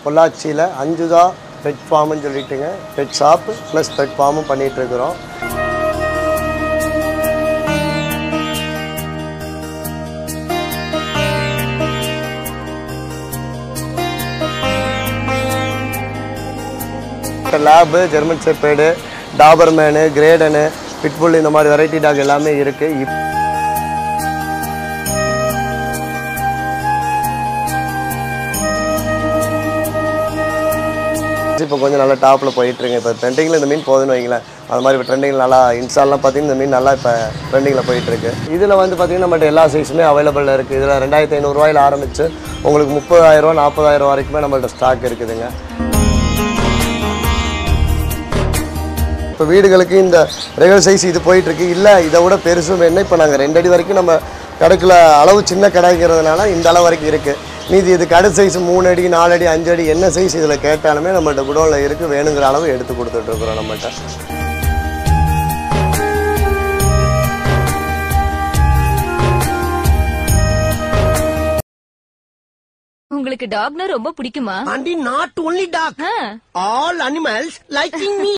பொள்ளாச்சியில் அஞ்சுதா பெட் ஃபார்ம்னு சொல்லிட்டுங்க பெட் ஷாப் ப்ளஸ் பெட் ஃபார்மும் பண்ணிட்டு இருக்கிறோம் lab German shepherd Doberman great Dane pitbull இந்த மாதிரி வெரைட்டி டாக் எல்லாமே இருக்குது இப் இப்போ கொஞ்சம் நல்லா டாப்பில் போயிட்டுருங்க இப்போ ட்ரெண்டிங்கில் இந்த மீன் போகுதுன்னு வைங்களேன் அது மாதிரி இப்போ ட்ரெண்டிங் நல்லா இன்ஸ்டால்லாம் பார்த்தீங்கன்னா இந்த மீன் நல்லா இப்போ ட்ரெண்டிங்கில் போயிட்டுருக்கு இதில் வந்து பார்த்தீங்கன்னா நம்மகிட்ட எல்லா சைஸுமே அவைலபிளில் இருக்குது இதில் ரெண்டாயிரத்தி ஐநூறுரூவாயில் ஆரம்பித்து உங்களுக்கு முப்பதாயிரரூவா நாற்பதாயிரம் வரைக்குமே நம்மள்ட்ட ஸ்டாக் இருக்குதுங்க இப்போ வீடுகளுக்கு இந்த ரெகுலர் சைஸ் இது போயிட்டுருக்கு இல்லை இதை விட பெருசும் வேணும் இப்போ நாங்கள் ரெண்டு அடி வரைக்கும் நம்ம கடைக்குள்ள அளவு சின்ன கடைங்கிறதுனால இந்த அளவு வரைக்கும் இருக்குது மீதி இதுக்கு அடுத்த சைஸ் மூணு அடி நாலு அடி அஞ்சு அடி என்ன சைஸ் இதில் கேட்டாலுமே நம்மள்ட்ட குடோனில் இருக்குது வேணுங்கிற அளவு எடுத்து கொடுத்துட்ருக்குறோம் நம்மள்ட்ட உங்களுக்கு டாக்னா ரொம்ப பிடிக்குமா And not only dog, ah. all animals liking me.